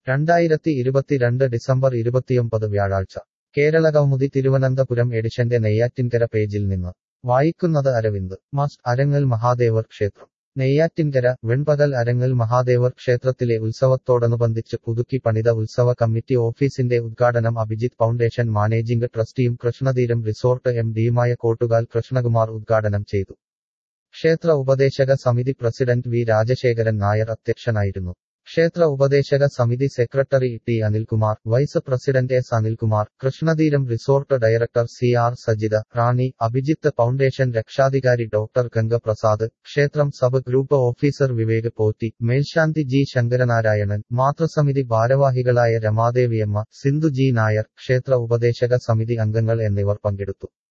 രണ്ടായിരത്തി ഇരുപത്തിരണ്ട് ഡിസംബർ ഇരുപത്തിയൊമ്പത് വ്യാഴാഴ്ച കേരളകൗമുദി തിരുവനന്തപുരം എഡിഷന്റെ നെയ്യാറ്റിൻകര പേജിൽ നിന്ന് വായിക്കുന്നത് അരവിന്ദ് മസ്റ്റ് അരങ്ങൽ മഹാദേവർ ക്ഷേത്രം നെയ്യാറ്റിൻകര വെൺപകൽ അരങ്ങൽ മഹാദേവർ ക്ഷേത്രത്തിലെ ഉത്സവത്തോടനുബന്ധിച്ച് പുതുക്കി പണിത ഉത്സവ കമ്മിറ്റി ഓഫീസിന്റെ ഉദ്ഘാടനം അഭിജിത്ത് ഫൗണ്ടേഷൻ മാനേജിംഗ് ട്രസ്റ്റിയും കൃഷ്ണതീരം റിസോർട്ട് എം ഡിയുമായ കോട്ടുകാൽ കൃഷ്ണകുമാർ ഉദ്ഘാടനം ചെയ്തു ക്ഷേത്ര ഉപദേശക സമിതി പ്രസിഡന്റ് വി രാജശേഖരൻ നായർ അധ്യക്ഷനായിരുന്നു ക്ഷേത്ര ഉപദേശക സമിതി secretary T Anilkumar vice president S Anilkumar Krishnatheeram resort director C R Sajitha Rani Abhijith foundation രക്ഷാധികാരി ഡോക്ടർ ഗംഗപ്രസാദ് ക്ഷേത്രം sub group officer Vivek Potti മേൽശാന്തി ജി ശങ്കരനാരായണൻ മാതൃസമിതി ഭാരവാഹികളായ രമാദേവിയമ്മ സിന്ധു ജി നായർ ക്ഷേത്ര ഉപദേശക സമിതി അംഗങ്ങൾ എന്നിവർ പങ്കെടുത്തു